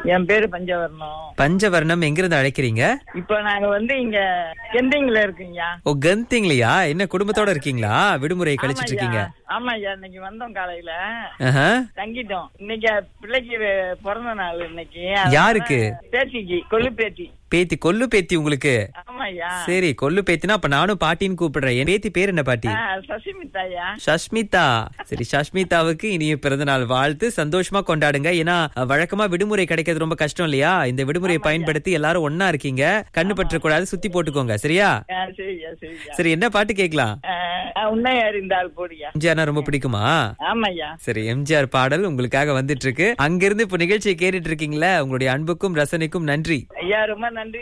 என் பேரு பஞ்சவர்ணம் பஞ்சவர்ணம் எங்கிருந்து அழைக்கிறீங்க இப்ப நாங்க வந்து இங்க கெண்டிங்ல இருக்கீங்க ஓ கந்திங்லையா என்ன குடும்பத்தோட இருக்கீங்களா விடுமுறை கழிச்சிட்டு இருக்கீங்க ஆமா ஐயா இன்னைக்கு வந்தோம் காலையில ஆஹா. தங்கிட்டோம் இன்னைக்கு பிள்ளைக்கு பிறந்த நாள் இன்னைக்கு யாருக்கு? அதனால பேத்திக்கு கொள்ளு பேத்தி பேத்தி கொல்லு பேத்தி உங்களுக்கு ஆமா ஐயா சரி கொல்லு பேத்தினா அப்ப நானும் பாட்டின்னு கூப்பிடுறேன் என் பேத்தி பேர் என்ன பாட்டி ஆ, சசிமித்தாயா சஷ்மிதா சரி சஷ்மிதாவுக்கு இனிய பிறந்த நாள் வாழ்த்து சந்தோஷமா கொண்டாடுங்க ஏன்னா அஹ், வழக்கமா விடுமுறை கிடைக்கிறது ரொம்ப கஷ்டம் இல்லையா இந்த விடுமுறையை பயன்படுத்தி எல்லாரும் ஒன்னா இருக்கீங்க கண்ணு பற்ற கூடாது சுத்தி போட்டுக்கோங்க சரியா ஆ, சரியா சரியா சரி என்ன பாட்டு கேட்கலாம் ஆ, ஆ, உன்னை அறிந்தால் போடியா எம்ஜிஆர்னா ரொம்ப பிடிக்குமா ஆமாய்யா சரி எம்ஜிஆர் பாடல் உங்களுக்காக வந்துட்டு இருக்கு அங்கிருந்து இப்ப நிகழ்ச்சியை கேட்டுட்டு இருக்கீங்களா உங்களுடைய அன்புக்கும் ரசனைக்கும் நன்றி ஐயா ரொம்ப நன்றி